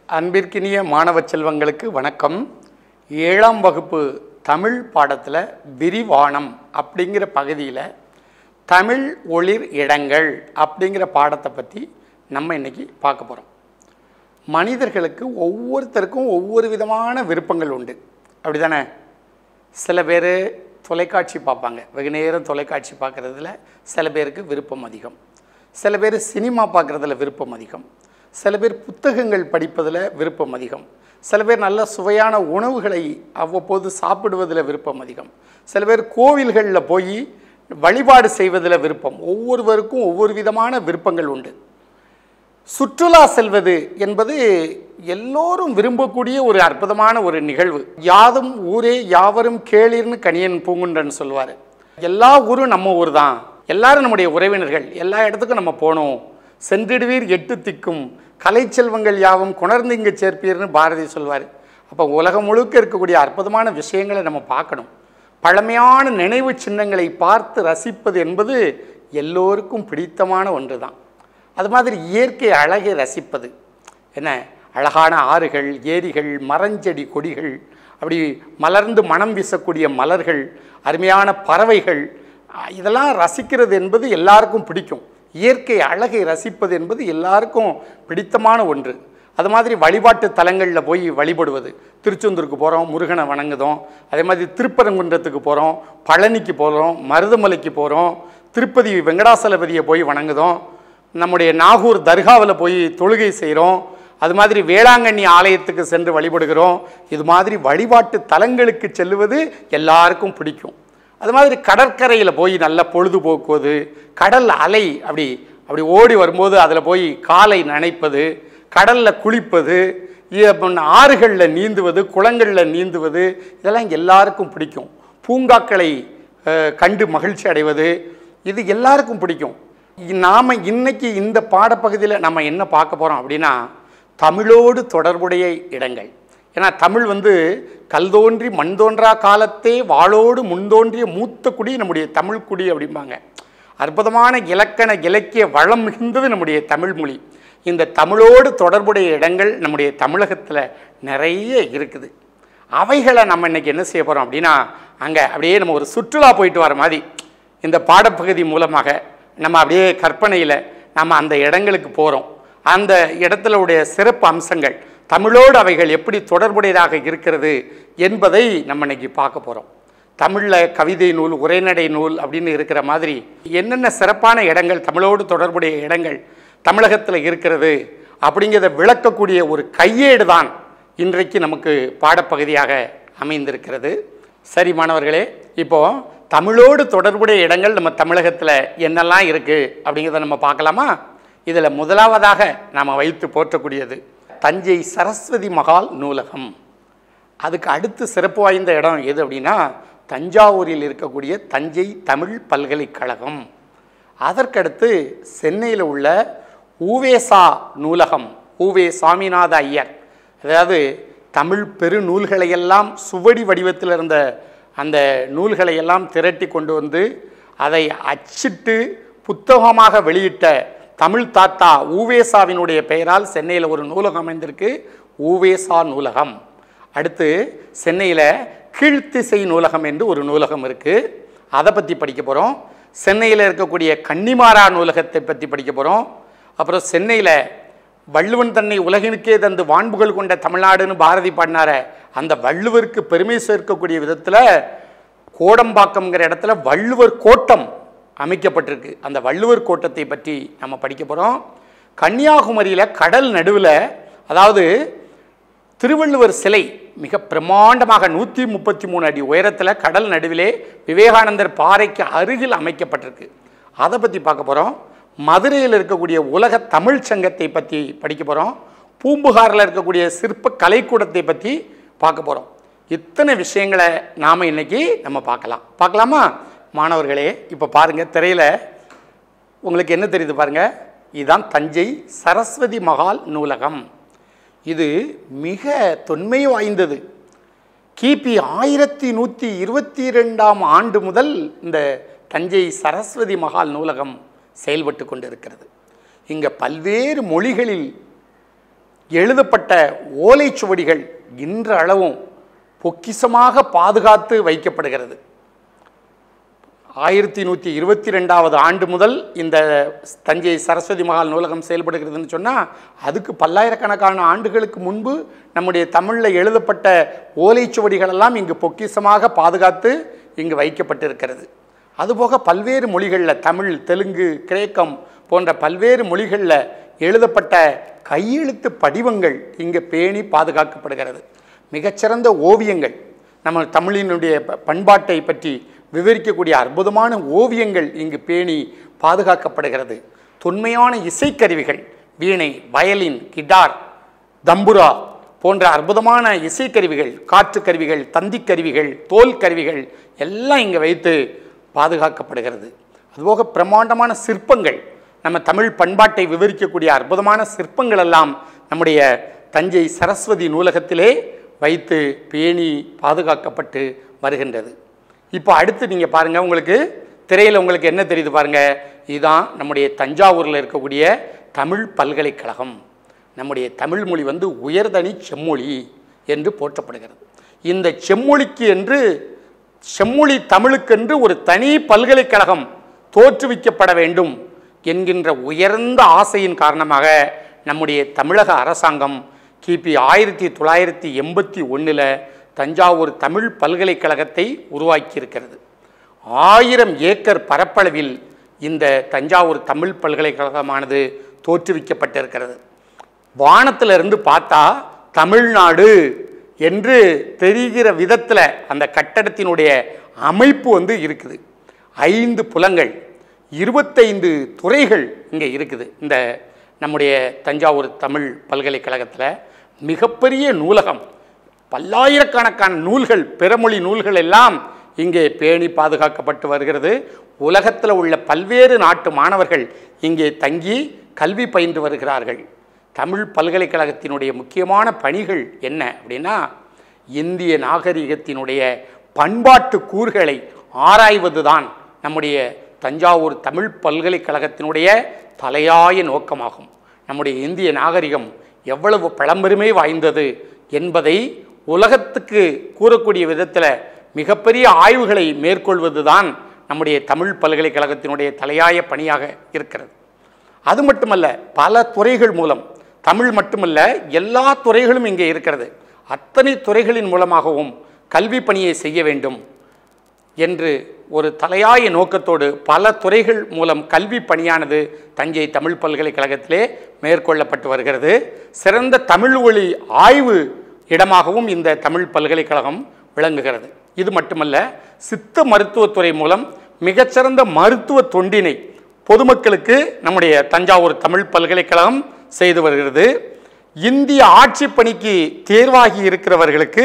அன்பிற்கினிய மாணவ செல்வங்களுக்கு வணக்கம் ஏழாம் வகுப்பு தமிழ் பாடத்தில் விரிவானம் அப்படிங்கிற பகுதியில் தமிழ் ஒளிர் இடங்கள் அப்படிங்கிற பாடத்தை பற்றி நம்ம இன்னைக்கு பார்க்க போகிறோம் மனிதர்களுக்கு ஒவ்வொருத்தருக்கும் ஒவ்வொரு விதமான விருப்பங்கள் உண்டு அப்படி தானே சில பேர் தொலைக்காட்சி பார்ப்பாங்க வெகு நேரம் தொலைக்காட்சி பார்க்குறதுல சில பேருக்கு விருப்பம் அதிகம் சில பேர் சினிமா பார்க்குறதுல விருப்பம் அதிகம் சில பேர் புத்தகங்கள் படிப்பதில் விருப்பம் அதிகம் சில பேர் நல்ல சுவையான உணவுகளை அவ்வப்போது சாப்பிடுவதில் விருப்பம் அதிகம் சில பேர் கோவில்களில் போய் வழிபாடு செய்வதில் விருப்பம் ஒவ்வொருவருக்கும் ஒவ்வொரு விதமான விருப்பங்கள் உண்டு சுற்றுலா செல்வது என்பது எல்லோரும் விரும்பக்கூடிய ஒரு அற்புதமான ஒரு நிகழ்வு யாதும் ஊரே யாவரும் கேளிர்னு கணியன் பூங்குன்றன் சொல்வார் எல்லா ஊரும் நம்ம ஊர் தான் எல்லாரும் நம்முடைய உறவினர்கள் எல்லா இடத்துக்கும் நம்ம போனோம் சென்றிடுவீர் எட்டு திக்கும் கலை செல்வங்கள் யாவும் குணர்ந்து இங்கு சேர்ப்பீர்னு பாரதி சொல்வார் அப்போ உலகம் முழுக்க இருக்கக்கூடிய அற்புதமான விஷயங்களை நம்ம பார்க்கணும் பழமையான நினைவு சின்னங்களை பார்த்து ரசிப்பது என்பது எல்லோருக்கும் பிடித்தமான ஒன்று தான் அது மாதிரி இயற்கை அழகை ரசிப்பது என்ன அழகான ஆறுகள் ஏரிகள் மரஞ்செடி கொடிகள் அப்படி மலர்ந்து மனம் வீசக்கூடிய மலர்கள் அருமையான பறவைகள் அஹ், இதெல்லாம் ரசிக்கிறது என்பது எல்லாருக்கும் பிடிக்கும் இயற்கை அழகை ரசிப்பது என்பது எல்லாருக்கும் பிடித்தமான ஒன்று அது மாதிரி வழிபாட்டு தலங்களில் போய் வழிபடுவது திருச்செந்தூருக்கு போகிறோம் முருகனை வணங்குதோம் அதே மாதிரி திருப்பரங்குன்றத்துக்கு போகிறோம் பழனிக்கு போகிறோம் மருதமலைக்கு போகிறோம் திருப்பதி வெங்கடாசலபதியை போய் வணங்குதோம் நம்முடைய நாகூர் தர்காவில் போய் தொழுகை செய்கிறோம் அது மாதிரி வேளாங்கண்ணி ஆலயத்துக்கு சென்று வழிபடுகிறோம் இது மாதிரி வழிபாட்டு தலங்களுக்கு செல்லுவது எல்லாருக்கும் பிடிக்கும் அது மாதிரி கடற்கரையில் போய் நல்லா பொழுதுபோக்குவது கடல் அலை அப்படி அப்படி ஓடி வரும்போது அதில் போய் காலை நனைப்பது கடலில் குளிப்பது இ- அப்புறம் ஆறுகளில் நீந்துவது குளங்களில் நீந்துவது இதெல்லாம் எல்லாருக்கும் பிடிக்கும் பூங்காக்களை அஹ், கண்டு மகிழ்ச்சி அடைவது இது எல்லாருக்கும் பிடிக்கும் நாம் இன்னைக்கு இந்த பாடப்பகுதியில் நம்ம என்ன பார்க்க போகிறோம் அப்படின்னா தமிழோடு தொடர்புடைய இடங்கள் ஏன்னா தமிழ் வந்து கல் தோன்றி மண் தோன்றா காலத்தே வாளோடு முன்தோன்றிய மூத்த குடி நம்முடைய தமிழ் குடி அப்படிம்பாங்க அற்புதமான இலக்கண இலக்கிய வளம் மிகுந்தது நம்முடைய தமிழ் மொழி இந்த தமிழோடு தொடர்புடைய இடங்கள் நம்முடைய தமிழகத்தில் நிறைய இருக்குது அவைகளை நம்ம இன்னைக்கு என்ன செய்ய போகிறோம் அப்படின்னா அங்கே அப்படியே நம்ம ஒரு சுற்றுலா போயிட்டு வர மாதிரி இந்த பாடப்பகுதி மூலமாக நம்ம அப்படியே கற்பனையில் நம்ம அந்த இடங்களுக்கு போகிறோம் அந்த இடத்துல உடைய சிறப்பு அம்சங்கள் தமிழோடு அவைகள் எப்படி தொடர்புடையதாக இருக்கிறது என்பதை நம்ம இன்னைக்கு பார்க்க போகிறோம் தமிழில் கவிதை நூல் உரைநடை நூல் அப்படின்னு இருக்கிற மாதிரி என்னென்ன சிறப்பான இடங்கள் தமிழோடு தொடர்புடைய இடங்கள் தமிழகத்தில் இருக்கிறது அப்படிங்கிறத விளக்கக்கூடிய ஒரு கையேடு தான் இன்றைக்கு நமக்கு பாடப்பகுதியாக அமைந்திருக்கிறது சரி மாணவர்களே இப்போ தமிழோடு தொடர்புடைய இடங்கள் நம்ம தமிழகத்தில் என்னெல்லாம் இருக்குது அப்படிங்கிறத நம்ம பார்க்கலாமா இதில் முதலாவதாக நாம் வைத்து போற்றக்கூடியது தஞ்சை சரஸ்வதி மகால் நூலகம் அதுக்கு அடுத்து சிறப்பு வாய்ந்த இடம் எது அப்படின்னா தஞ்சாவூரில் இருக்கக்கூடிய தஞ்சை தமிழ் பல்கலைக்கழகம் அதற்கடுத்து சென்னையில் உள்ள ஊவேசா நூலகம் ஊவே சாமிநாத ஐயர் அதாவது தமிழ் பெருநூல்களையெல்லாம் சுவடி வடிவத்தில் இருந்த அந்த நூல்களையெல்லாம் திரட்டி கொண்டு வந்து அதை அச்சிட்டு புத்தகமாக வெளியிட்ட தமிழ் தாத்தா ஊவேசாவினுடைய பெயரால் சென்னையில் ஒரு நூலகம் அமைந்திருக்கு ஊவேசா நூலகம் அடுத்து சென்னையில் கீழ்த்திசை நூலகம் என்று ஒரு நூலகம் இருக்குது அதை பற்றி படிக்க போகிறோம் சென்னையில் இருக்கக்கூடிய கன்னிமாரா நூலகத்தை பற்றி படிக்க போகிறோம் அப்புறம் சென்னையில் வள்ளுவன் தன்னை உலகினுக்கே தந்து வான்புகள் கொண்ட தமிழ்நாடுன்னு பாரதி பாடினார அந்த வள்ளுவருக்கு பெருமை சேர்க்கக்கூடிய விதத்தில் கோடம்பாக்கம்ங்கிற இடத்துல வள்ளுவர் கோட்டம் அமைக்கப்பட்டிருக்கு அந்த வள்ளுவர் கோட்டத்தை பற்றி நம்ம படிக்க போகிறோம் கன்னியாகுமரியில் கடல் நடுவில் அதாவது திருவள்ளுவர் சிலை மிக பிரம்மாண்டமாக நூற்றி முப்பத்தி மூணு அடி உயரத்தில் கடல் நடுவிலே விவேகானந்தர் பாறைக்கு அருகில் அமைக்கப்பட்டிருக்கு அதை பற்றி பார்க்க போகிறோம் மதுரையில் இருக்கக்கூடிய உலக தமிழ் சங்கத்தை பற்றி படிக்க போகிறோம் பூம்புகாரில் இருக்கக்கூடிய சிற்ப கலைக்கூடத்தை பற்றி பார்க்க போகிறோம் இத்தனை விஷயங்களை நாம் இன்னைக்கு நம்ம பார்க்கலாம் பார்க்கலாமா மாணவர்களே இப்போ பாருங்கள் திரையில் உங்களுக்கு என்ன தெரியுது பாருங்க இதுதான் தஞ்சை சரஸ்வதி மகால் நூலகம் இது மிக தொன்மை வாய்ந்தது கிபி ஆயிரத்தி நூற்றி இருபத்தி ரெண்டாம் ஆண்டு முதல் இந்த தஞ்சை சரஸ்வதி மகால் நூலகம் செயல்பட்டு கொண்டிருக்கிறது இங்கே பல்வேறு மொழிகளில் எழுதப்பட்ட ஓலைச்சுவடிகள் இன்றளவும் பொக்கிசமாக பாதுகாத்து வைக்கப்படுகிறது ஆயிரத்தி நூற்றி இருபத்தி ரெண்டாவது ஆண்டு முதல் இந்த தஞ்சை சரஸ்வதி மகால் நூலகம் செயல்படுகிறதுன்னு சொன்னால் அதுக்கு பல்லாயிரக்கணக்கான ஆண்டுகளுக்கு முன்பு நம்முடைய தமிழில் எழுதப்பட்ட ஓலைச்சுவடிகள் எல்லாம் இங்கு பொக்கிசமாக பாதுகாத்து இங்கு வைக்கப்பட்டிருக்கிறது அதுபோக பல்வேறு மொழிகளில் தமிழ் தெலுங்கு கிரேக்கம் போன்ற பல்வேறு மொழிகளில் எழுதப்பட்ட கையெழுத்து படிவங்கள் இங்கே பேணி பாதுகாக்கப்படுகிறது மிகச்சிறந்த ஓவியங்கள் நம்ம தமிழினுடைய ப- பண்பாட்டை பற்றி விவரிக்கக்கூடிய அற்புதமான ஓவியங்கள் இங்கு பேணி பாதுகாக்கப்படுகிறது தொன்மையான இசைக்கருவிகள் வீணை வயலின் கிட்டார் தம்புரா போன்ற அற்புதமான இசைக்கருவிகள் காற்று கருவிகள் தந்தி கருவிகள் தோல் கருவிகள் எல்லாம் இங்கே வைத்து பாதுகாக்கப்படுகிறது அதுபோக பிரம்மாண்டமான சிற்பங்கள் நம்ம தமிழ் பண்பாட்டை விவரிக்கக்கூடிய அற்புதமான சிற்பங்கள் எல்லாம் நம்முடைய தஞ்சை சரஸ்வதி நூலகத்திலே வைத்து பேணி பாதுகாக்கப்பட்டு வருகின்றது இப்போ அடுத்து நீங்கள் பாருங்கள் உங்களுக்கு திரையில் உங்களுக்கு என்ன தெரியுது பாருங்கள் இதுதான் நம்முடைய தஞ்சாவூரில் இருக்கக்கூடிய தமிழ் பல்கலைக்கழகம் நம்முடைய தமிழ் மொழி வந்து உயர்தனி செம்மொழி என்று போற்றப்படுகிறது இந்த செம்மொழிக்கு என்று செம்மொழி தமிழுக்கென்று ஒரு தனி பல்கலைக்கழகம் தோற்றுவிக்கப்பட வேண்டும் என்கின்ற உயர்ந்த ஆசையின் காரணமாக நம்முடைய தமிழக அரசாங்கம் கிபி ஆயிரத்தி தொள்ளாயிரத்தி எண்பத்தி ஒன்றில் தஞ்சாவூர் தமிழ் பல்கலைக்கழகத்தை உருவாக்கியிருக்கிறது ஆயிரம் ஏக்கர் பரப்பளவில் இந்த தஞ்சாவூர் தமிழ் பல்கலைக்கழகமானது தோற்றுவிக்கப்பட்டிருக்கிறது வானத்துல இருந்து பார்த்தா தமிழ்நாடு என்று தெரிகிற விதத்தில் அந்த கட்டடத்தினுடைய அமைப்பு வந்து இருக்குது ஐந்து புலங்கள் இருபத்தைந்து துறைகள் இங்கே இருக்குது இந்த நம்முடைய தஞ்சாவூர் தமிழ் பல்கலைக்கழகத்தில் மிகப்பெரிய நூலகம் பல்லாயிரக்கணக்கான நூல்கள் பிறமொழி நூல்கள் எல்லாம் இங்கே பேணி பாதுகாக்கப்பட்டு வருகிறது உலகத்தில் உள்ள பல்வேறு நாட்டு மாணவர்கள் இங்கே தங்கி கல்வி பயின்று வருகிறார்கள் தமிழ் பல்கலைக்கழகத்தினுடைய முக்கியமான பணிகள் என்ன அப்படின்னா இந்திய நாகரிகத்தினுடைய பண்பாட்டு கூறுகளை ஆராய்வதுதான் நம்முடைய தஞ்சாவூர் தமிழ் பல்கலைக்கழகத்தினுடைய தலையாய நோக்கமாகும் நம்முடைய இந்திய நாகரிகம் எவ்வளவு பழம்பெருமை வாய்ந்தது என்பதை உலகத்துக்கு கூறக்கூடிய விதத்தில் மிகப்பெரிய ஆய்வுகளை மேற்கொள்வதுதான் நம்முடைய தமிழ் பல்கலைக்கழகத்தினுடைய தலையாய பணியாக இருக்கிறது அது மட்டுமல்ல பல துறைகள் மூலம் தமிழ் மட்டுமல்ல எல்லா துறைகளும் இங்கே இருக்கிறது அத்தனை துறைகளின் மூலமாகவும் கல்வி பணியை செய்ய வேண்டும் என்று ஒரு தலையாய நோக்கத்தோடு பல துறைகள் மூலம் கல்வி பணியானது தஞ்சை தமிழ் பல்கலைக்கழகத்திலே மேற்கொள்ளப்பட்டு வருகிறது சிறந்த தமிழ் ஒளி ஆய்வு இடமாகவும் இந்த தமிழ் பல்கலைக்கழகம் விளங்குகிறது இது மட்டுமல்ல சித்த மருத்துவத்துறை மூலம் மிகச்சிறந்த மருத்துவ தொண்டினை பொதுமக்களுக்கு நம்முடைய தஞ்சாவூர் தமிழ் பல்கலைக்கழகம் செய்து வருகிறது இந்திய ஆட்சி பணிக்கு தேர்வாகி இருக்கிறவர்களுக்கு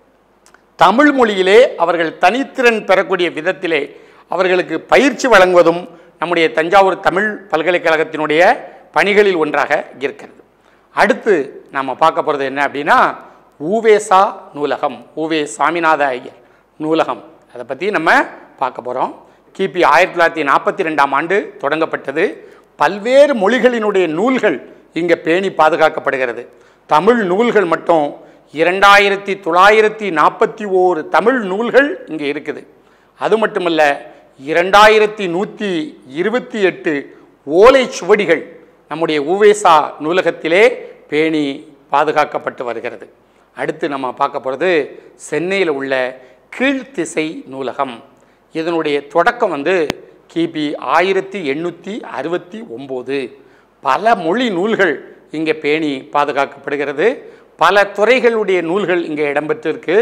தமிழ் மொழியிலே அவர்கள் தனித்திறன் பெறக்கூடிய விதத்திலே அவர்களுக்கு பயிற்சி வழங்குவதும் நம்முடைய தஞ்சாவூர் தமிழ் பல்கலைக்கழகத்தினுடைய பணிகளில் ஒன்றாக இருக்கிறது அடுத்து நாம் பார்க்க போகிறது என்ன அப்படின்னா ஊவேசா நூலகம் ஊவே சாமிநாத ஐயர் நூலகம் அதை பற்றி நம்ம பார்க்க போகிறோம் கிபி ஆயிரத்தி தொள்ளாயிரத்தி நாற்பத்தி ரெண்டாம் ஆண்டு தொடங்கப்பட்டது பல்வேறு மொழிகளினுடைய நூல்கள் இங்கே பேணி பாதுகாக்கப்படுகிறது தமிழ் நூல்கள் மட்டும் இரண்டாயிரத்தி தொள்ளாயிரத்தி நாற்பத்தி ஓரு தமிழ் நூல்கள் இங்கே இருக்குது அது மட்டுமல்ல இரண்டாயிரத்தி நூற்றி இருபத்தி எட்டு ஓலை சுவடிகள் நம்முடைய ஊவேசா நூலகத்திலே பேணி பாதுகாக்கப்பட்டு வருகிறது அடுத்து நம்ம பார்க்க போகிறது சென்னையில் உள்ள கீழ்த்திசை நூலகம் இதனுடைய தொடக்கம் வந்து கிபி ஆயிரத்தி எண்ணூற்றி அறுபத்தி ஒம்பது பல மொழி நூல்கள் இங்கே பேணி பாதுகாக்கப்படுகிறது பல துறைகளுடைய நூல்கள் இங்கே இடம்பெற்றிருக்கு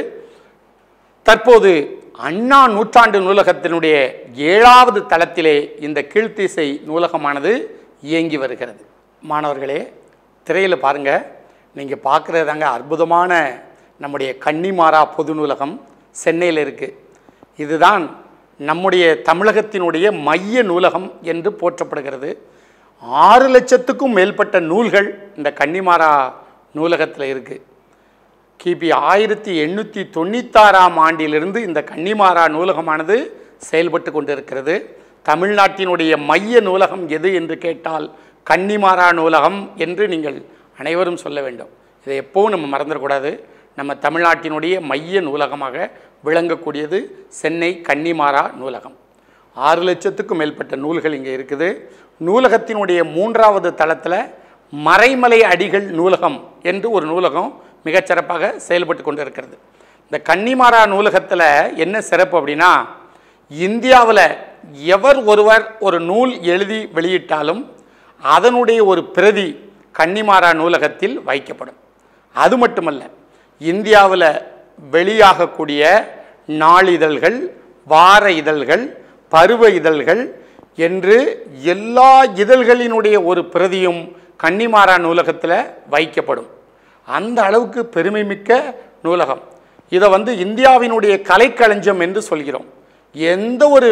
தற்போது அண்ணா நூற்றாண்டு நூலகத்தினுடைய ஏழாவது தளத்திலே இந்த கீழ்த்திசை நூலகமானது இயங்கி வருகிறது மாணவர்களே திரையில் பாருங்கள் நீங்கள் பார்க்குறதாங்க அற்புதமான நம்முடைய கன்னிமாரா பொது நூலகம் சென்னையில் இருக்குது இதுதான் நம்முடைய தமிழகத்தினுடைய மைய நூலகம் என்று போற்றப்படுகிறது ஆறு லட்சத்துக்கும் மேற்பட்ட நூல்கள் இந்த கன்னிமாரா நூலகத்தில் இருக்குது கிபி ஆயிரத்தி எண்ணூற்றி தொண்ணூத்தாறாம் ஆண்டிலிருந்து இந்த கன்னிமாரா நூலகமானது செயல்பட்டு கொண்டிருக்கிறது தமிழ்நாட்டினுடைய மைய நூலகம் எது என்று கேட்டால் கன்னிமாரா நூலகம் என்று நீங்கள் அனைவரும் சொல்ல வேண்டும் இதை எப்போவும் நம்ம மறந்துடக்கூடாது நம்ம தமிழ்நாட்டினுடைய மைய நூலகமாக விளங்கக்கூடியது சென்னை கன்னிமாரா நூலகம் ஆறு லட்சத்துக்கும் மேற்பட்ட நூல்கள் இங்கே இருக்குது நூலகத்தினுடைய மூன்றாவது தளத்தில் மறைமலை அடிகள் நூலகம் என்று ஒரு நூலகம் மிகச்சிறப்பாக செயல்பட்டு கொண்டு இருக்கிறது இந்த கன்னிமாரா நூலகத்தில் என்ன சிறப்பு அப்படின்னா இந்தியாவில் எவர் ஒருவர் ஒரு நூல் எழுதி வெளியிட்டாலும் அதனுடைய ஒரு பிரதி கன்னிமாரா நூலகத்தில் வைக்கப்படும் அது மட்டுமல்ல இந்தியாவில் வெளியாகக்கூடிய நாளிதழ்கள் வார இதழ்கள் பருவ இதழ்கள் என்று எல்லா இதழ்களினுடைய ஒரு பிரதியும் கன்னிமாரா நூலகத்தில் வைக்கப்படும் அந்த அளவுக்கு பெருமைமிக்க நூலகம் இதை வந்து இந்தியாவினுடைய கலைக்களஞ்சியம் என்று சொல்கிறோம் எந்த ஒரு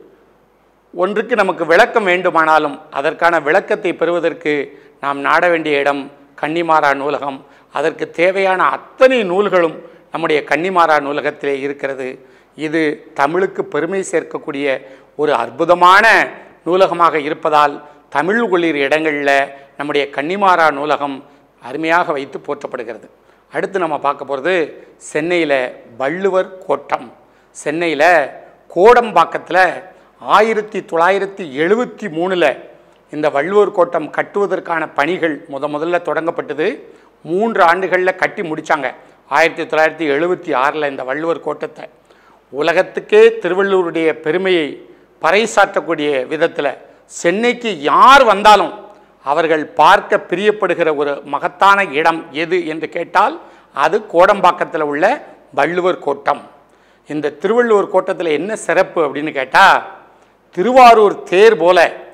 ஒன்றுக்கு நமக்கு விளக்கம் வேண்டுமானாலும் அதற்கான விளக்கத்தை பெறுவதற்கு நாம் நாட வேண்டிய இடம் கன்னிமாரா நூலகம் அதற்கு தேவையான அத்தனை நூல்களும் நம்முடைய கன்னிமாரா நூலகத்திலே இருக்கிறது இது தமிழுக்கு பெருமை சேர்க்கக்கூடிய ஒரு அற்புதமான நூலகமாக இருப்பதால் தமிழ் ஒளிர் இடங்களில் நம்முடைய கன்னிமாரா நூலகம் அருமையாக வைத்து போற்றப்படுகிறது அடுத்து நம்ம பார்க்க போகிறது சென்னையில் வள்ளுவர் கோட்டம் சென்னையில் கோடம்பாக்கத்தில் ஆயிரத்தி தொள்ளாயிரத்தி எழுபத்தி மூணில் இந்த வள்ளுவர் கோட்டம் கட்டுவதற்கான பணிகள் முத முதல்ல தொடங்கப்பட்டது மூன்று ஆண்டுகளில் கட்டி முடித்தாங்க ஆயிரத்தி தொள்ளாயிரத்தி எழுபத்தி ஆறில் இந்த வள்ளுவர் கோட்டத்தை உலகத்துக்கே திருவள்ளூருடைய பெருமையை பறைசாற்றக்கூடிய விதத்தில் சென்னைக்கு யார் வந்தாலும் அவர்கள் பார்க்க பிரியப்படுகிற ஒரு மகத்தான இடம் எது என்று கேட்டால் அது கோடம்பாக்கத்தில் உள்ள வள்ளுவர் கோட்டம் இந்த திருவள்ளுவர் கோட்டத்தில் என்ன சிறப்பு அப்படின்னு கேட்டால் திருவாரூர் தேர் போல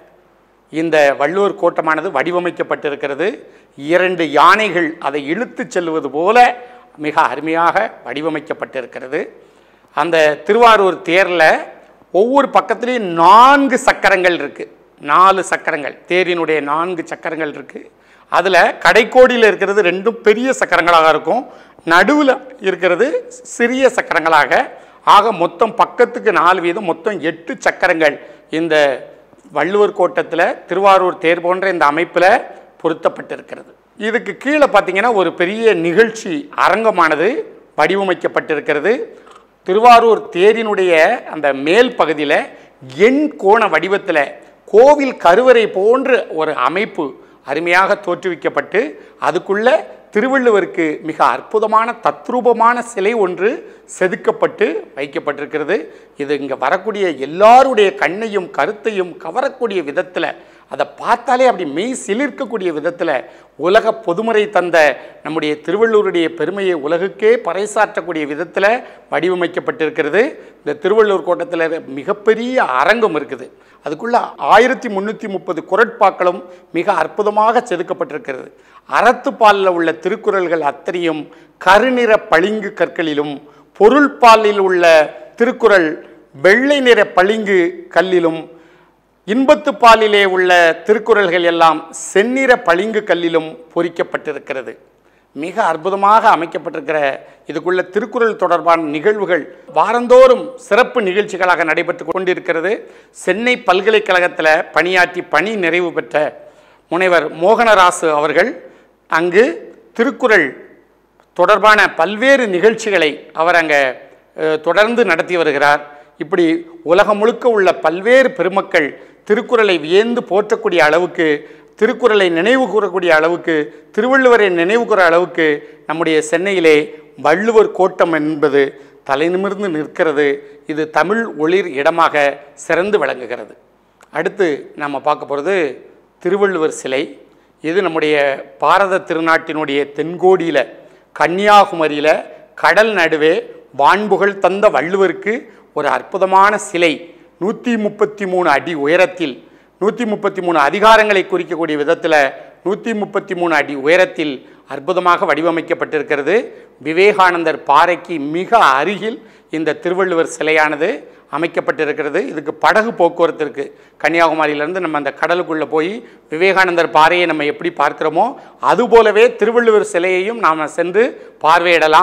இந்த வள்ளுவர் கோட்டமானது வடிவமைக்கப்பட்டிருக்கிறது இரண்டு யானைகள் அதை இழுத்துச் செல்வது போல மிக அருமையாக வடிவமைக்கப்பட்டிருக்கிறது அந்த திருவாரூர் தேரில் ஒவ்வொரு பக்கத்துலேயும் நான்கு சக்கரங்கள் இருக்குது நாலு சக்கரங்கள் தேரினுடைய நான்கு சக்கரங்கள் இருக்குது அதில் கடைக்கோடியில் இருக்கிறது ரெண்டும் பெரிய சக்கரங்களாக இருக்கும் நடுவில் இருக்கிறது சிறிய சக்கரங்களாக ஆக மொத்தம் பக்கத்துக்கு நாலு வீதம் மொத்தம் எட்டு சக்கரங்கள் இந்த வள்ளுவர் கோட்டத்தில் திருவாரூர் தேர் போன்ற இந்த அமைப்பில் பொருத்தப்பட்டிருக்கிறது இதுக்கு கீழே பார்த்தீங்கன்னா ஒரு பெரிய நிகழ்ச்சி அரங்கமானது வடிவமைக்கப்பட்டிருக்கிறது திருவாரூர் தேரினுடைய அந்த மேல் பகுதியில் எண் கோண வடிவத்தில் கோவில் கருவறை போன்ற ஒரு அமைப்பு அருமையாக தோற்றுவிக்கப்பட்டு அதுக்குள்ள திருவள்ளுவருக்கு மிக அற்புதமான தத்ரூபமான சிலை ஒன்று செதுக்கப்பட்டு வைக்கப்பட்டிருக்கிறது இது இங்கே வரக்கூடிய எல்லாருடைய கண்ணையும் கருத்தையும் கவரக்கூடிய விதத்தில் அதை பார்த்தாலே அப்படி மெய் சிலிர்க்கக்கூடிய விதத்தில் உலக பொதுமுறை தந்த நம்முடைய திருவள்ளூருடைய பெருமையை உலகுக்கே பறைசாற்றக்கூடிய விதத்தில் வடிவமைக்கப்பட்டிருக்கிறது இந்த திருவள்ளூர் கோட்டத்தில் மிகப்பெரிய அரங்கம் இருக்குது அதுக்குள்ள ஆயிரத்தி முந்நூற்றி முப்பது குரட்பாக்களும் மிக அற்புதமாக செதுக்கப்பட்டிருக்கிறது அறத்துப்பாலில் உள்ள திருக்குறள்கள் அத்தனையும் கருநிற பளிங்கு கற்களிலும் பொருள்பாலில் உள்ள திருக்குறள் வெள்ளை நிற பளிங்கு கல்லிலும் இன்பத்து பாலிலே உள்ள திருக்குறள்கள் எல்லாம் செந்நிற பளிங்கு கல்லிலும் பொறிக்கப்பட்டிருக்கிறது மிக அற்புதமாக அமைக்கப்பட்டிருக்கிற இதுக்குள்ள திருக்குறள் தொடர்பான நிகழ்வுகள் வாரந்தோறும் சிறப்பு நிகழ்ச்சிகளாக நடைபெற்று கொண்டிருக்கிறது சென்னை பல்கலைக்கழகத்தில் பணியாற்றி பணி நிறைவு பெற்ற முனைவர் மோகனராசு அவர்கள் அங்கு திருக்குறள் தொடர்பான பல்வேறு நிகழ்ச்சிகளை அவர் அங்கே அஹ், தொடர்ந்து நடத்தி வருகிறார் இப்படி உலகம் முழுக்க உள்ள பல்வேறு பெருமக்கள் திருக்குறளை வியந்து போற்றக்கூடிய அளவுக்கு திருக்குறளை நினைவு கூறக்கூடிய அளவுக்கு திருவள்ளுவரை நினைவு கூற அளவுக்கு நம்முடைய சென்னையிலே வள்ளுவர் கோட்டம் என்பது தலைநிமிர்ந்து நிற்கிறது இது தமிழ் ஒளிர் இடமாக சிறந்து விளங்குகிறது அடுத்து நம்ம பார்க்க போகிறது திருவள்ளுவர் சிலை இது நம்முடைய பாரத திருநாட்டினுடைய தென்கோடியில் கன்னியாகுமரியில் கடல் நடுவே வான்புகழ் தந்த வள்ளுவருக்கு ஒரு அற்புதமான சிலை நூற்றி முப்பத்தி மூணு அடி உயரத்தில் நூற்றி முப்பத்தி மூணு அதிகாரங்களை குறிக்கக்கூடிய விதத்தில் நூற்றி முப்பத்தி மூணு அடி உயரத்தில் அற்புதமாக வடிவமைக்கப்பட்டிருக்கிறது விவேகானந்தர் பாறைக்கு மிக அருகில் இந்த திருவள்ளுவர் சிலையானது அமைக்கப்பட்டிருக்கிறது இதுக்கு படகு போக்குவரத்து இருக்குது கன்னியாகுமரியிலேருந்து நம்ம அந்த கடலுக்குள்ளே போய் விவேகானந்தர் பாறையை நம்ம எப்படி பார்க்கிறோமோ அதுபோலவே திருவள்ளுவர் சிலையையும் நாம் சென்று பார்வையிடலாம்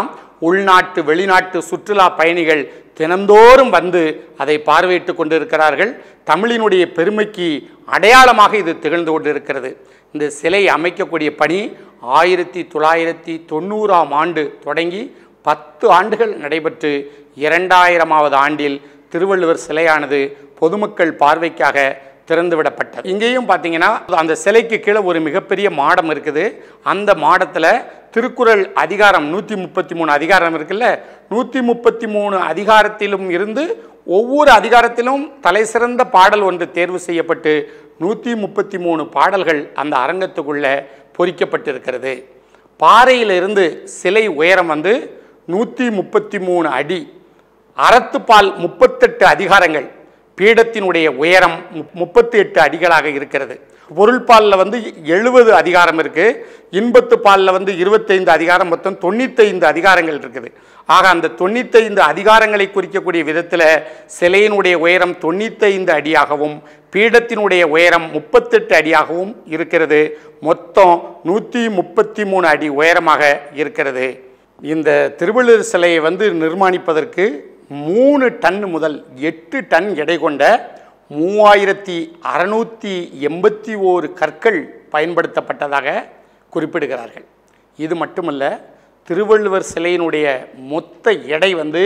உள்நாட்டு வெளிநாட்டு சுற்றுலா பயணிகள் தினந்தோறும் வந்து அதை பார்வையிட்டு கொண்டிருக்கிறார்கள் தமிழினுடைய பெருமைக்கு அடையாளமாக இது திகழ்ந்து கொண்டிருக்கிறது இந்த சிலை அமைக்கக்கூடிய பணி ஆயிரத்தி தொள்ளாயிரத்தி தொண்ணூறாம் ஆண்டு தொடங்கி பத்து ஆண்டுகள் நடைபெற்று இரண்டாயிரமாவது ஆண்டில் திருவள்ளுவர் சிலையானது பொதுமக்கள் பார்வைக்காக திறந்துவிடப்பட்டது இங்கேயும் பார்த்தீங்கன்னா அந்த சிலைக்கு கீழே ஒரு மிகப்பெரிய மாடம் இருக்குது அந்த மாடத்தில் திருக்குறள் அதிகாரம் நூற்றி முப்பத்தி மூணு அதிகாரம் இருக்குல்ல நூற்றி முப்பத்தி மூணு அதிகாரத்திலும் இருந்து ஒவ்வொரு அதிகாரத்திலும் தலை சிறந்த பாடல் ஒன்று தேர்வு செய்யப்பட்டு நூற்றி முப்பத்தி மூணு பாடல்கள் அந்த அரங்கத்துக்குள்ள பொறிக்கப்பட்டிருக்கிறது பாறையிலிருந்து சிலை உயரம் வந்து நூற்றி முப்பத்தி மூணு அடி அறத்துப்பால் முப்பத்தெட்டு அதிகாரங்கள் பீடத்தினுடைய உயரம் முப்பத்தி எட்டு அடிகளாக இருக்கிறது பொருள்பாலில் வந்து எழுபது அதிகாரம் இருக்கு இன்பத்து பாலில் வந்து இருபத்தைந்து அதிகாரம் மொத்தம் தொண்ணூத்தைந்து அதிகாரங்கள் இருக்குது ஆக அந்த தொண்ணூத்தைந்து அதிகாரங்களை குறிக்கக்கூடிய விதத்தில் சிலையினுடைய உயரம் தொண்ணூத்தைந்து அடியாகவும் பீடத்தினுடைய உயரம் முப்பத்தெட்டு அடியாகவும் இருக்கிறது மொத்தம் நூற்றி முப்பத்தி மூணு அடி உயரமாக இருக்கிறது இந்த திருவள்ளுவர் சிலையை வந்து நிர்மாணிப்பதற்கு மூணு டன் முதல் எட்டு டன் எடை கொண்ட மூவாயிரத்தி அறநூற்றி எண்பத்தி ஓரு கற்கள் பயன்படுத்தப்பட்டதாக குறிப்பிடுகிறார்கள் இது மட்டுமல்ல திருவள்ளுவர் சிலையினுடைய மொத்த எடை வந்து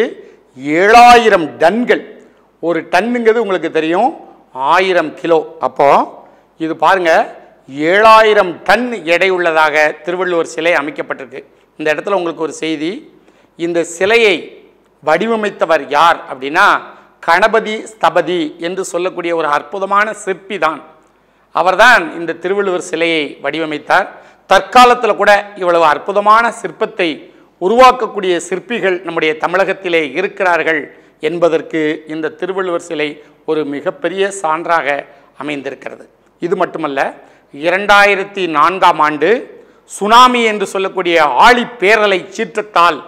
ஏழாயிரம் டன்கள் ஒரு டன்னுங்கிறது உங்களுக்கு தெரியும் ஆயிரம் கிலோ அப்போ இது பாருங்க ஏழாயிரம் டன் எடை உள்ளதாக திருவள்ளுவர் சிலை அமைக்கப்பட்டிருக்கு இந்த இடத்துல உங்களுக்கு ஒரு செய்தி இந்த சிலையை வடிவமைத்தவர் யார் அப்படின்னா கணபதி ஸ்தபதி என்று சொல்லக்கூடிய ஒரு அற்புதமான சிற்பி தான் அவர்தான் இந்த திருவள்ளுவர் சிலையை வடிவமைத்தார் தற்காலத்தில் கூட இவ்வளவு அற்புதமான சிற்பத்தை உருவாக்கக்கூடிய சிற்பிகள் நம்முடைய தமிழகத்திலே இருக்கிறார்கள் என்பதற்கு இந்த திருவள்ளுவர் சிலை ஒரு மிகப்பெரிய சான்றாக அமைந்திருக்கிறது இது மட்டுமல்ல இரண்டாயிரத்தி நான்காம் ஆண்டு சுனாமி என்று சொல்லக்கூடிய ஆழி பேரலை சீற்றத்தால்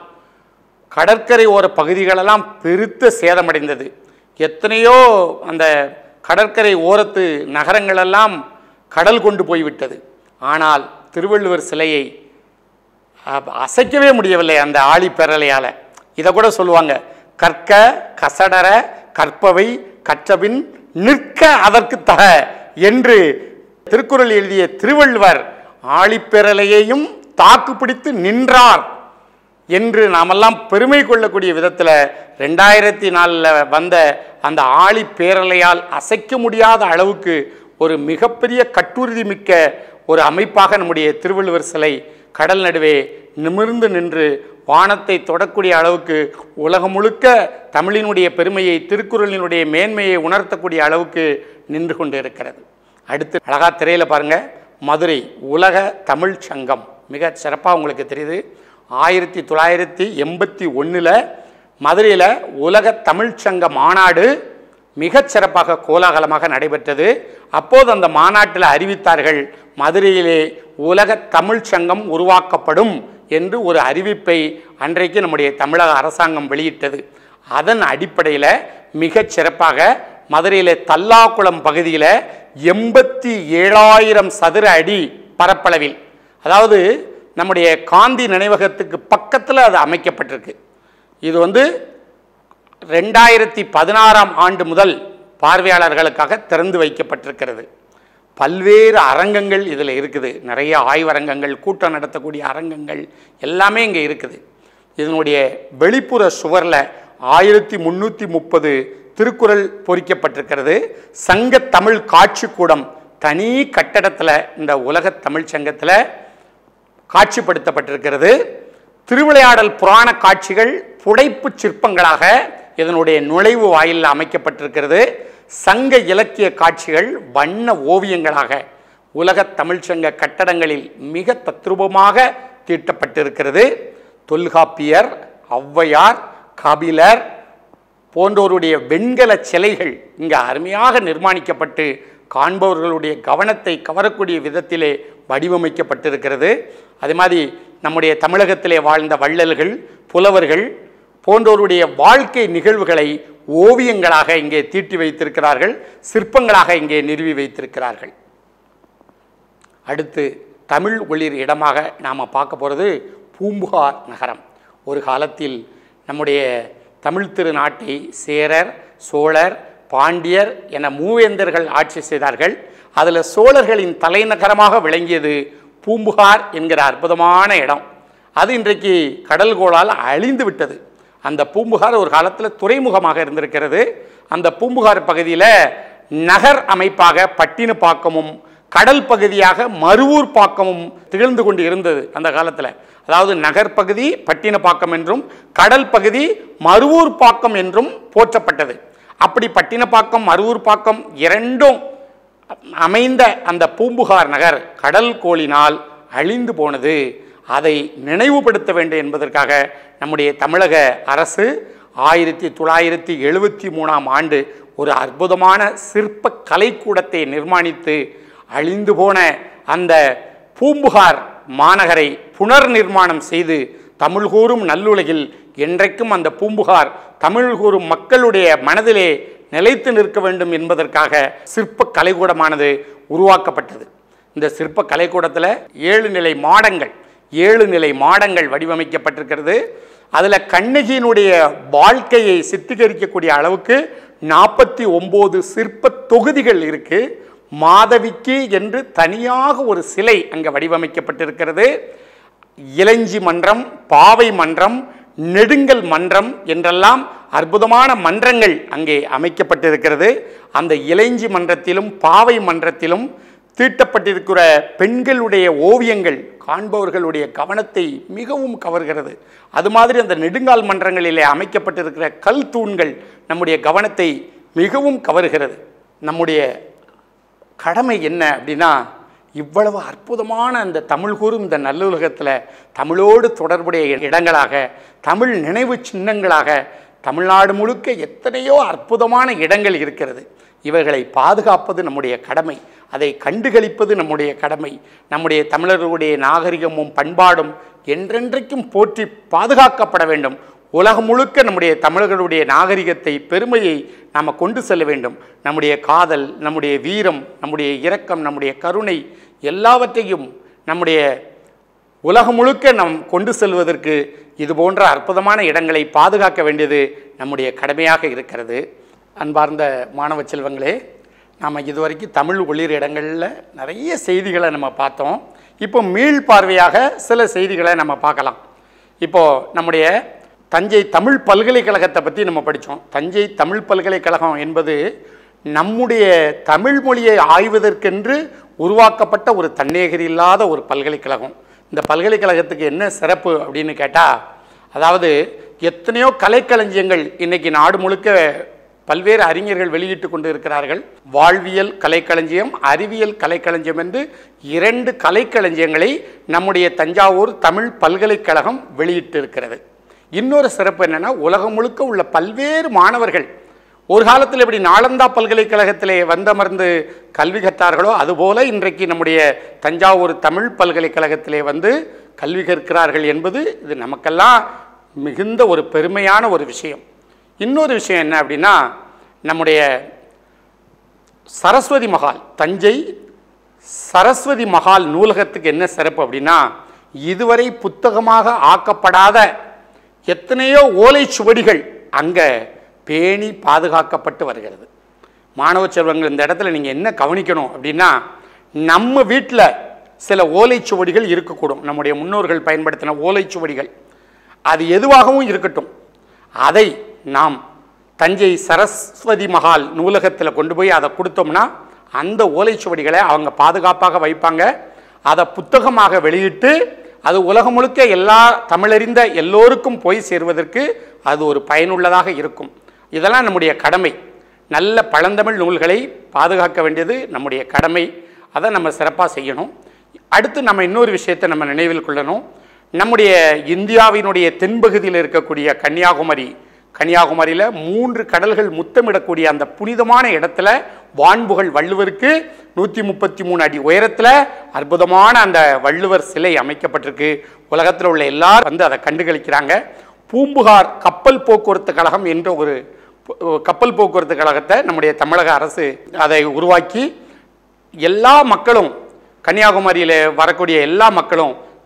கடற்கரை ஓர பகுதிகளெல்லாம் பெருத்த சேதமடைந்தது எத்தனையோ அந்த கடற்கரை ஓரத்து நகரங்களெல்லாம் கடல் கொண்டு போய்விட்டது ஆனால் திருவள்ளுவர் சிலையை அ- அசைக்கவே முடியவில்லை அந்த ஆழி பெறலையால் இதை கூட சொல்லுவாங்க கற்க கசடர கற்பவை கற்றபின் நிற்க அதற்கு தக என்று திருக்குறள் எழுதிய திருவள்ளுவர் ஆழிப்பெறலையையும் தாக்கு பிடித்து நின்றார் என்று நாமெல்லாம் பெருமை கொள்ளக்கூடிய விதத்தில் ரெண்டாயிரத்தி நாலில் வந்த அந்த ஆழி பேரலையால் அசைக்க முடியாத அளவுக்கு ஒரு மிகப்பெரிய கட்டுறுதி மிக்க ஒரு அமைப்பாக நம்முடைய திருவள்ளுவர் சிலை கடல் நடுவே நிமிர்ந்து நின்று வானத்தை தொடக்கூடிய அளவுக்கு உலகம் முழுக்க தமிழினுடைய பெருமையை திருக்குறளினுடைய மேன்மையை உணர்த்தக்கூடிய அளவுக்கு நின்று கொண்டு இருக்கிறது அடுத்து அழகா திரையில பாருங்க மதுரை உலக தமிழ் சங்கம் மிக சிறப்பாக உங்களுக்கு தெரியுது ஆயிரத்தி தொள்ளாயிரத்தி எண்பத்தி ஒன்றில் மதுரையில் உலக தமிழ் சங்க மாநாடு மிகச் சிறப்பாக கோலாகலமாக நடைபெற்றது அப்போது அந்த மாநாட்டில் அறிவித்தார்கள் மதுரையிலே உலக தமிழ் சங்கம் உருவாக்கப்படும் என்று ஒரு அறிவிப்பை அன்றைக்கு நம்முடைய தமிழக அரசாங்கம் வெளியிட்டது அதன் அடிப்படையில் மிகச் சிறப்பாக மதுரையில் தல்லாக்குளம் பகுதியில் எண்பத்தி ஏழாயிரம் சதுர அடி பரப்பளவில் அதாவது நம்முடைய காந்தி நினைவகத்துக்கு பக்கத்தில் அது அமைக்கப்பட்டிருக்கு இது வந்து ரெண்டாயிரத்தி பதினாறாம் ஆண்டு முதல் பார்வையாளர்களுக்காக திறந்து வைக்கப்பட்டிருக்கிறது பல்வேறு அரங்கங்கள் இதில் இருக்குது நிறைய ஆய்வரங்கங்கள் கூட்டம் நடத்தக்கூடிய அரங்கங்கள் எல்லாமே இங்கே இருக்குது இதனுடைய வெளிப்புற சுவரில் ஆயிரத்தி முந்நூற்றி முப்பது திருக்குறள் பொறிக்கப்பட்டிருக்கிறது சங்க தமிழ் காட்சிக்கூடம் தனி கட்டடத்தில் இந்த உலக தமிழ் சங்கத்தில் காட்சிப்படுத்தப்பட்டிருக்கிறது திருவிளையாடல் புராண காட்சிகள் புடைப்புச் சிற்பங்களாக இதனுடைய நுழைவு வாயிலில் அமைக்கப்பட்டிருக்கிறது சங்க இலக்கிய காட்சிகள் வண்ண ஓவியங்களாக உலக தமிழ்ச்சங்க கட்டடங்களில் மிக தத்ரூபமாக தீட்டப்பட்டிருக்கிறது தொல்காப்பியர் ஔவையார் கபிலர் போன்றோருடைய வெண்கல சிலைகள் இங்கே அருமையாக நிர்மாணிக்கப்பட்டு காண்பவர்களுடைய கவனத்தை கவரக்கூடிய விதத்திலே வடிவமைக்கப்பட்டிருக்கிறது அதே மாதிரி நம்முடைய தமிழகத்திலே வாழ்ந்த வள்ளல்கள் புலவர்கள் போன்றோருடைய வாழ்க்கை நிகழ்வுகளை ஓவியங்களாக இங்கே தீட்டி வைத்திருக்கிறார்கள் சிற்பங்களாக இங்கே நிறுவி வைத்திருக்கிறார்கள் அடுத்து தமிழ் ஒளிர் இடமாக நாம் பார்க்க போகிறது பூம்புகார் நகரம் ஒரு காலத்தில் நம்முடைய தமிழ் திருநாட்டை சேரர் சோழர் பாண்டியர் என மூவேந்தர்கள் ஆட்சி செய்தார்கள் அதில் சோழர்களின் தலைநகரமாக விளங்கியது பூம்புகார் என்கிற அற்புதமான இடம் அது இன்றைக்கு கடல்கோளால் அழிந்து விட்டது அந்த பூம்புகார் ஒரு காலத்தில் துறைமுகமாக இருந்திருக்கிறது அந்த பூம்புகார் பகுதியில் நகர் அமைப்பாக பட்டினப்பாக்கமும் கடல் பகுதியாக மருவூர் பாக்கமும் திகழ்ந்து கொண்டு இருந்தது அந்த காலத்தில் அதாவது நகர் பகுதி பட்டினப்பாக்கம் என்றும் கடல் பகுதி மருவூர் பாக்கம் என்றும் போற்றப்பட்டது அப்படி பட்டினப்பாக்கம் மருவூர் பாக்கம் இரண்டும் அமைந்த அந்த பூம்புகார் நகர் கடல் கோளினால் அழிந்து போனது அதை நினைவுபடுத்த வேண்டும் என்பதற்காக நம்முடைய தமிழக அரசு ஆயிரத்தி தொள்ளாயிரத்தி எழுபத்தி மூணாம் ஆண்டு ஒரு அற்புதமான சிற்ப கலைக்கூடத்தை நிர்மாணித்து அழிந்து போன அந்த பூம்புகார் மாநகரை புனர் நிர்மாணம் செய்து தமிழ் கூறும் நல்லுலகில் என்றைக்கும் அந்த பூம்புகார் தமிழ் கூறும் மக்களுடைய மனதிலே நிலைத்து நிற்க வேண்டும் என்பதற்காக சிற்ப கலைக்கூடமானது உருவாக்கப்பட்டது இந்த சிற்ப கலைக்கூடத்தில் ஏழு நிலை மாடங்கள் ஏழு நிலை மாடங்கள் வடிவமைக்கப்பட்டிருக்கிறது அதில் கண்ணகியினுடைய வாழ்க்கையை சித்தரிக்கக்கூடிய அளவுக்கு நாற்பத்தி ஒம்பது சிற்ப தொகுதிகள் இருக்கு மாதவிக்கு என்று தனியாக ஒரு சிலை அங்கே வடிவமைக்கப்பட்டிருக்கிறது இலஞ்சி மன்றம் பாவை மன்றம் நெடுங்கல் மன்றம் என்றெல்லாம் அற்புதமான மன்றங்கள் அங்கே அமைக்கப்பட்டிருக்கிறது அந்த இலஞ்சி மன்றத்திலும் பாவை மன்றத்திலும் தீட்டப்பட்டிருக்கிற பெண்களுடைய ஓவியங்கள் காண்பவர்களுடைய கவனத்தை மிகவும் கவர்கிறது அது மாதிரி அந்த நெடுங்கால் மன்றங்களிலே அமைக்கப்பட்டிருக்கிற கல் தூண்கள் நம்முடைய கவனத்தை மிகவும் கவர்கிறது நம்முடைய கடமை என்ன அப்படின்னா இவ்வளவு அற்புதமான அந்த தமிழ் கூறும் இந்த நல்லுலகத்தில் தமிழோடு தொடர்புடைய இடங்களாக தமிழ் நினைவு சின்னங்களாக தமிழ்நாடு முழுக்க எத்தனையோ அற்புதமான இடங்கள் இருக்கிறது இவைகளை பாதுகாப்பது நம்முடைய கடமை அதை கண்டுகளிப்பது நம்முடைய கடமை நம்முடைய தமிழர்களுடைய நாகரிகமும் பண்பாடும் என்றென்றைக்கும் போற்றி பாதுகாக்கப்பட வேண்டும் உலகம் முழுக்க நம்முடைய தமிழர்களுடைய நாகரிகத்தை பெருமையை நாம் கொண்டு செல்ல வேண்டும் நம்முடைய காதல் நம்முடைய வீரம் நம்முடைய இரக்கம் நம்முடைய கருணை எல்லாவற்றையும் நம்முடைய உலகம் முழுக்க நாம் கொண்டு செல்வதற்கு இது போன்ற அற்புதமான இடங்களை பாதுகாக்க வேண்டியது நம்முடைய கடமையாக இருக்கிறது அன்பார்ந்த மாணவ செல்வங்களே நாம் இதுவரைக்கும் தமிழ் ஒளிர் இடங்களில் நிறைய செய்திகளை நம்ம பார்த்தோம் இப்போ மீள் பார்வையாக சில செய்திகளை நம்ம பார்க்கலாம் இப்போது நம்முடைய தஞ்சை தமிழ் பல்கலைக்கழகத்தை பற்றி நம்ம படித்தோம் தஞ்சை தமிழ் பல்கலைக்கழகம் என்பது நம்முடைய தமிழ் மொழியை ஆய்வதற்கென்று உருவாக்கப்பட்ட ஒரு தன்னேகரி இல்லாத ஒரு பல்கலைக்கழகம் இந்த பல்கலைக்கழகத்துக்கு என்ன சிறப்பு அப்படின்னு கேட்டால் அதாவது எத்தனையோ கலைக்களஞ்சியங்கள் இன்னைக்கு நாடு முழுக்க பல்வேறு அறிஞர்கள் வெளியிட்டு கொண்டு இருக்கிறார்கள் வாழ்வியல் கலைக்களஞ்சியம் அறிவியல் கலைக்களஞ்சியம் என்று இரண்டு கலைக்களஞ்சியங்களை நம்முடைய தஞ்சாவூர் தமிழ் பல்கலைக்கழகம் வெளியிட்டு இருக்கிறது இன்னொரு சிறப்பு என்னன்னா உலகம் முழுக்க உள்ள பல்வேறு மாணவர்கள் ஒரு காலத்தில் எப்படி நாளந்தா பல்கலைக்கழகத்திலே வந்தமர்ந்து கல்வி கற்றார்களோ அதுபோல இன்றைக்கு நம்முடைய தஞ்சாவூர் தமிழ் பல்கலைக்கழகத்திலே வந்து கல்வி கற்கிறார்கள் என்பது இது நமக்கெல்லாம் மிகுந்த ஒரு பெருமையான ஒரு விஷயம் இன்னொரு விஷயம் என்ன அப்படின்னா நம்முடைய சரஸ்வதி மகால் தஞ்சை சரஸ்வதி மகால் நூலகத்துக்கு என்ன சிறப்பு அப்படின்னா இதுவரை புத்தகமாக ஆக்கப்படாத எத்தனையோ ஓலைச்சுவடிகள் அங்கே பேணி பாதுகாக்கப்பட்டு வருகிறது மாணவ செல்வங்கள் இந்த இடத்துல நீங்கள் என்ன கவனிக்கணும் அப்படின்னா நம்ம வீட்டில் சில ஓலைச்சுவடிகள் இருக்கக்கூடும் நம்முடைய முன்னோர்கள் பயன்படுத்தின ஓலைச்சுவடிகள் அது எதுவாகவும் இருக்கட்டும் அதை நாம் தஞ்சை சரஸ்வதி மகால் நூலகத்தில் கொண்டு போய் அதை கொடுத்தோம்னா அந்த ஓலைச்சுவடிகளை அவங்க பாதுகாப்பாக வைப்பாங்க அதை புத்தகமாக வெளியிட்டு அது உலகம் முழுக்க எல்லா தமிழறிந்த எல்லோருக்கும் போய் சேர்வதற்கு அது ஒரு பயனுள்ளதாக இருக்கும் இதெல்லாம் நம்முடைய கடமை நல்ல பழந்தமிழ் நூல்களை பாதுகாக்க வேண்டியது நம்முடைய கடமை அதை நம்ம சிறப்பாக செய்யணும் அடுத்து நம்ம இன்னொரு விஷயத்தை நம்ம நினைவில் கொள்ளணும் நம்முடைய இந்தியாவினுடைய தென்பகுதியில் இருக்கக்கூடிய கன்னியாகுமரி கன்னியாகுமரியில் மூன்று கடல்கள் முத்தமிடக்கூடிய அந்த புனிதமான இடத்துல வான்புகழ் வள்ளுவருக்கு நூற்றி முப்பத்தி மூணு அடி உயரத்தில் அற்புதமான அந்த வள்ளுவர் சிலை அமைக்கப்பட்டிருக்கு உலகத்தில் உள்ள எல்லாரும் வந்து அதை கண்டுகளிக்கிறாங்க பூம்புகார் கப்பல் போக்குவரத்து கழகம் என்ற ஒரு பு- கப்பல் போக்குவரத்து கழகத்தை நம்முடைய தமிழக அரசு அதை உருவாக்கி எல்லா மக்களும் கன்னியாகுமரியில் வரக்கூடிய எல்லா மக்களும்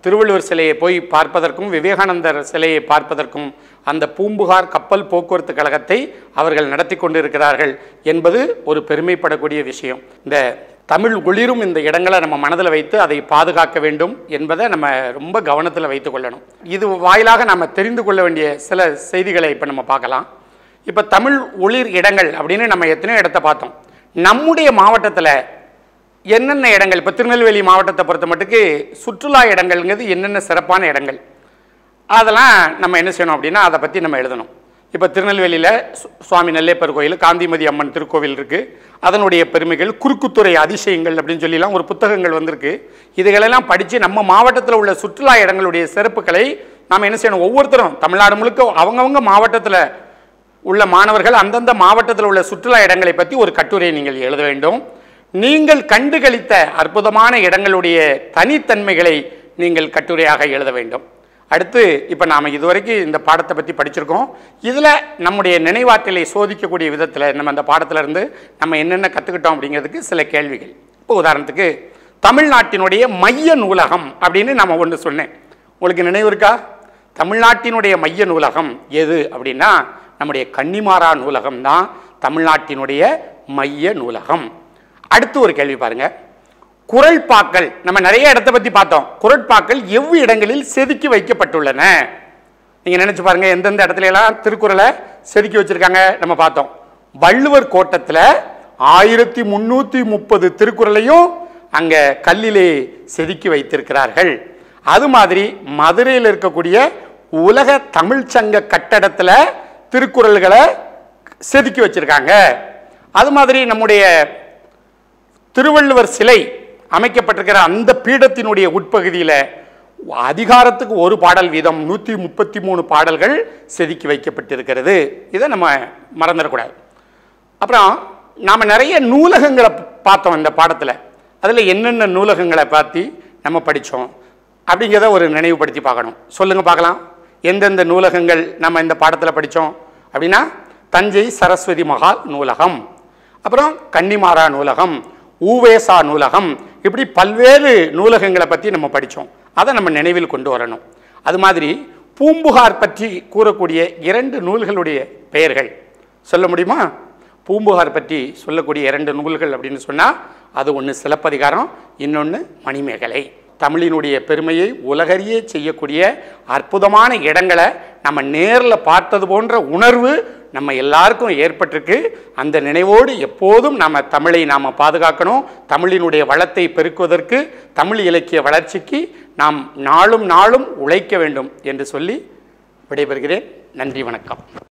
திருவள்ளுவர் சிலையை போய் பார்ப்பதற்கும் விவேகானந்தர் சிலையை பார்ப்பதற்கும் அந்த பூம்புகார் கப்பல் போக்குவரத்து கழகத்தை அவர்கள் நடத்தி கொண்டிருக்கிறார்கள் என்பது ஒரு பெருமைப்படக்கூடிய விஷயம் இந்த தமிழ் ஒளிரும் இந்த இடங்களை நம்ம மனதில் வைத்து அதை பாதுகாக்க வேண்டும் என்பதை நம்ம ரொம்ப கவனத்தில் வைத்துக் கொள்ளணும் இது வாயிலாக நம்ம தெரிந்து கொள்ள வேண்டிய சில செய்திகளை இப்போ நம்ம பார்க்கலாம் இப்போ தமிழ் ஒளிர் இடங்கள் அப்படின்னு நம்ம எத்தனையோ இடத்த பார்த்தோம் நம்முடைய மாவட்டத்தில் என்னென்ன இடங்கள் இப்போ திருநெல்வேலி மாவட்டத்தை பொறுத்த மட்டுக்கு சுற்றுலா இடங்கள்ங்கிறது என்னென்ன சிறப்பான இடங்கள் அதெல்லாம் நம்ம என்ன செய்யணும் அப்படின்னா அதை பற்றி நம்ம எழுதணும் இப்போ திருநெல்வேலியில் சு- சுவாமி நெல்லையப்பர் கோயில் காந்திமதி அம்மன் திருக்கோவில் இருக்குது அதனுடைய பெருமைகள் குறுக்குத்துறை அதிசயங்கள் அப்படின்னு சொல்லிலாம் ஒரு புத்தகங்கள் வந்திருக்கு இதுகளெல்லாம் படித்து நம்ம மாவட்டத்தில் உள்ள சுற்றுலா இடங்களுடைய சிறப்புகளை நாம் என்ன செய்யணும் ஒவ்வொருத்தரும் தமிழ்நாடு முழுக்க அவங்கவங்க மாவட்டத்தில் உள்ள மாணவர்கள் அந்தந்த மாவட்டத்தில் உள்ள சுற்றுலா இடங்களை பற்றி ஒரு கட்டுரையை நீங்கள் எழுத வேண்டும் நீங்கள் கண்டுகளித்த அற்புதமான இடங்களுடைய தனித்தன்மைகளை நீங்கள் கட்டுரையாக எழுத வேண்டும் அடுத்து இப்போ நாம் இதுவரைக்கும் இந்த பாடத்தை பற்றி படிச்சிருக்கோம் இதில் நம்முடைய நினைவாற்றலை சோதிக்கக்கூடிய விதத்தில் நம்ம அந்த பாடத்துல இருந்து நம்ம என்னென்ன கற்றுக்கிட்டோம் அப்படிங்கிறதுக்கு சில கேள்விகள் இப்போ உதாரணத்துக்கு தமிழ்நாட்டினுடைய மைய நூலகம் அப்படின்னு நம்ம ஒன்று சொன்னேன் உங்களுக்கு நினைவு இருக்கா தமிழ்நாட்டினுடைய மைய நூலகம் எது அப்படின்னா நம்முடைய கன்னிமாரா நூலகம் தான் தமிழ்நாட்டினுடைய மைய நூலகம் அடுத்து ஒரு கேள்வி பாருங்க குரல்பாக்கள் நம்ம நிறைய இடத்தை பத்தி பார்த்தோம் குரட்பாக்கள் எவ்வு இடங்களில் செதுக்கி வைக்கப்பட்டுள்ளன நீங்க நினைச்சு பாருங்க எந்தெந்த இடத்துல எல்லாம் திருக்குறளை செதுக்கி வச்சிருக்காங்க நம்ம பார்த்தோம் வள்ளுவர் கோட்டத்துல ஆயிரத்தி முன்னூத்தி முப்பது திருக்குறளையும் அங்க கல்லிலே செதுக்கி வைத்திருக்கிறார்கள் அது மாதிரி மதுரையில் இருக்கக்கூடிய உலக தமிழ்ச்சங்க கட்டடத்துல திருக்குறள்களை செதுக்கி வச்சிருக்காங்க அது மாதிரி நம்முடைய திருவள்ளுவர் சிலை அமைக்கப்பட்டிருக்கிற அந்த பீடத்தினுடைய உட்பகுதியில் அதிகாரத்துக்கு ஒரு பாடல் வீதம் நூற்றி முப்பத்தி மூணு பாடல்கள் செதுக்கி வைக்கப்பட்டிருக்கிறது இதை நம்ம மறந்துடக்கூடாது அப்புறம் நாம் நிறைய நூலகங்களை பார்த்தோம் இந்த பாடத்தில் அதில் என்னென்ன நூலகங்களை பார்த்து நம்ம படித்தோம் அப்படிங்கிறத ஒரு நினைவுபடுத்தி பார்க்கணும் சொல்லுங்கள் பார்க்கலாம் எந்தெந்த நூலகங்கள் நம்ம இந்த பாடத்தில் படித்தோம் அப்படின்னா தஞ்சை சரஸ்வதி மகால் நூலகம் அப்புறம் கன்னிமாரா நூலகம் ஊவேசா நூலகம் இப்படி பல்வேறு நூலகங்களை பற்றி நம்ம படித்தோம் அதை நம்ம நினைவில் கொண்டு வரணும் அது மாதிரி பூம்புகார் பற்றி கூறக்கூடிய இரண்டு நூல்களுடைய பெயர்கள் சொல்ல முடியுமா பூம்புகார் பற்றி சொல்லக்கூடிய இரண்டு நூல்கள் அப்படின்னு சொன்னால் அது ஒன்று சிலப்பதிகாரம் இன்னொன்று மணிமேகலை தமிழினுடைய பெருமையை உலகறியே செய்யக்கூடிய அற்புதமான இடங்களை நம்ம நேரில் பார்த்தது போன்ற உணர்வு நம்ம எல்லாருக்கும் ஏற்பட்டிருக்கு அந்த நினைவோடு எப்போதும் நம்ம தமிழை நாம் பாதுகாக்கணும் தமிழினுடைய வளத்தை பெருக்குவதற்கு தமிழ் இலக்கிய வளர்ச்சிக்கு நாம் நாளும் நாளும் உழைக்க வேண்டும் என்று சொல்லி விடைபெறுகிறேன் நன்றி வணக்கம்